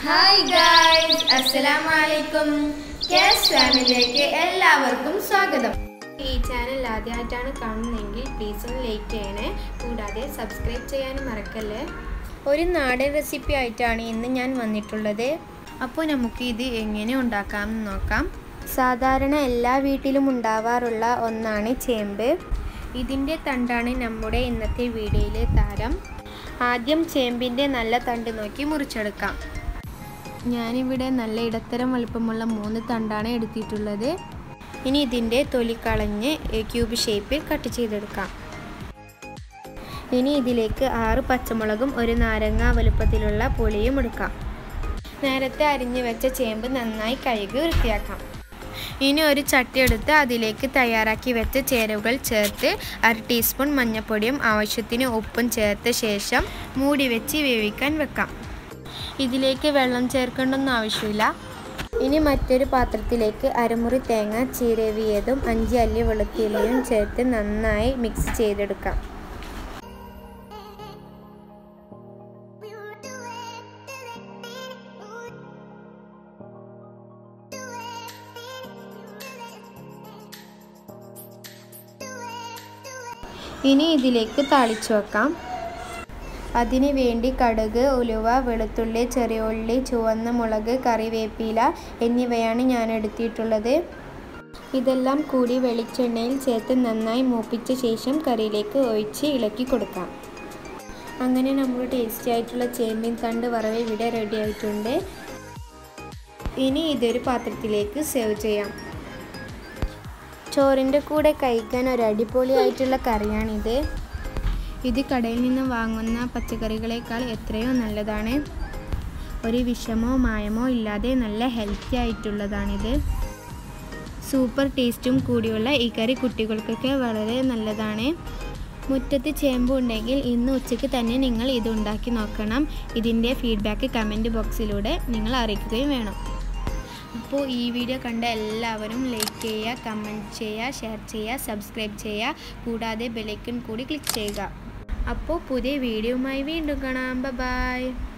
hi guys അസ്സലാമു അലൈക്കും case ഫാമിലിയിലേക്ക് എല്ലാവർക്കും സ്വാഗതം ഈ ചാനൽ ആദ്യമായിട്ടാണ് കാണുന്നതെങ്കിൽ പ്ലീസ് ഒന്ന് ലൈക്ക് ചെയ്യണേ കൂടാതെ സബ്സ്ക്രൈബ് ചെയ്യാനും മറക്കല്ലേ ഒരു നാടൻ റെസിപ്പി ആയിട്ടാണ് ഇന്ന് ഞാൻ വന്നിട്ടുള്ളത് അപ്പോൾ നമുക്ക് ഇത് എങ്ങനെ ഉണ്ടാക്കാമെന്ന് നോക്കാം സാധാരണ എല്ലാ വീട്ടിലും ഉണ്ടാവാറുള്ള ഒന്നാണ് ചേമ്പ് ഇതിൻ്റെ തണ്ടാണ് നമ്മുടെ ഇന്നത്തെ വീഡിയോയിലെ താരം ആദ്യം ചേമ്പിൻ്റെ നല്ല തണ്ട് നോക്കി മുറിച്ചെടുക്കാം ഞാനിവിടെ നല്ല ഇടത്തരം വലുപ്പമുള്ള മൂന്ന് തണ്ടാണ് എടുത്തിട്ടുള്ളത് ഇനി ഇതിൻ്റെ തൊലി കളഞ്ഞ് ക്യൂബ് ഷേപ്പിൽ കട്ട് ചെയ്തെടുക്കാം ഇനി ഇതിലേക്ക് ആറ് പച്ചമുളകും ഒരു നാരങ്ങ വലുപ്പത്തിലുള്ള പുളിയും എടുക്കാം നേരത്തെ അരിഞ്ഞു വെച്ച ചേമ്പ് നന്നായി കഴുകി വൃത്തിയാക്കാം ഇനി ഒരു ചട്ടി എടുത്ത് അതിലേക്ക് തയ്യാറാക്കി വെച്ച ചേരുവകൾ ചേർത്ത് അര ടീസ്പൂൺ മഞ്ഞൾപ്പൊടിയും ആവശ്യത്തിന് ഉപ്പും ചേർത്ത ശേഷം മൂടി വെച്ച് വേവിക്കാൻ വെക്കാം ഇതിലേക്ക് വെള്ളം ചേർക്കേണ്ടൊന്നും ആവശ്യമില്ല ഇനി മറ്റൊരു പാത്രത്തിലേക്ക് അരമുറി തേങ്ങ ചിരവിയതും അഞ്ച് അല്ലി വെളുത്തുള്ളിയും ചേർത്ത് നന്നായി മിക്സ് ചെയ്തെടുക്കാം ഇനി ഇതിലേക്ക് താളിച്ചു വെക്കാം അതിന് വേണ്ടി കടുക് ഉലുവ വെളുത്തുള്ളി ചെറിയ ഉള്ളി ചുവന്ന മുളക് കറിവേപ്പില എന്നിവയാണ് ഞാൻ എടുത്തിട്ടുള്ളത് ഇതെല്ലാം കൂടി വെളിച്ചെണ്ണയിൽ ചേർത്ത് നന്നായി മൂപ്പിച്ച ശേഷം കറിയിലേക്ക് ഒഴിച്ച് ഇളക്കി കൊടുക്കാം അങ്ങനെ നമ്മുടെ ടേസ്റ്റി ആയിട്ടുള്ള ചേമ്പിൻ തണ്ട് വറവ് ഇവിടെ റെഡി ആയിട്ടുണ്ട് ഇനി ഇതൊരു പാത്രത്തിലേക്ക് സേവ് ചെയ്യാം ചോറിൻ്റെ കൂടെ കഴിക്കാൻ ഒരു അടിപൊളിയായിട്ടുള്ള കറിയാണിത് ഇത് കടയിൽ നിന്ന് വാങ്ങുന്ന പച്ചക്കറികളേക്കാൾ എത്രയോ നല്ലതാണ് ഒരു വിഷമോ മായമോ ഇല്ലാതെ നല്ല ഹെൽത്തി ആയിട്ടുള്ളതാണിത് സൂപ്പർ ടേസ്റ്റും കൂടിയുള്ള ഈ കറി കുട്ടികൾക്കൊക്കെ വളരെ നല്ലതാണ് മുറ്റത്ത് ചേമ്പ് ഉണ്ടെങ്കിൽ ഇന്ന് ഉച്ചയ്ക്ക് തന്നെ നിങ്ങൾ ഇത് ഉണ്ടാക്കി നോക്കണം ഇതിൻ്റെ ഫീഡ്ബാക്ക് കമൻറ്റ് ബോക്സിലൂടെ നിങ്ങൾ അറിയിക്കുകയും വേണം അപ്പോൾ ഈ വീഡിയോ കണ്ട എല്ലാവരും ലൈക്ക് ചെയ്യുക കമൻറ്റ് ചെയ്യുക ഷെയർ ചെയ്യുക സബ്സ്ക്രൈബ് ചെയ്യുക കൂടാതെ ബെലൈക്കൺ കൂടി ക്ലിക്ക് ചെയ്യുക അപ്പോൾ പുതിയ വീഡിയോയുമായി വീണ്ടും കാണാം ബൈ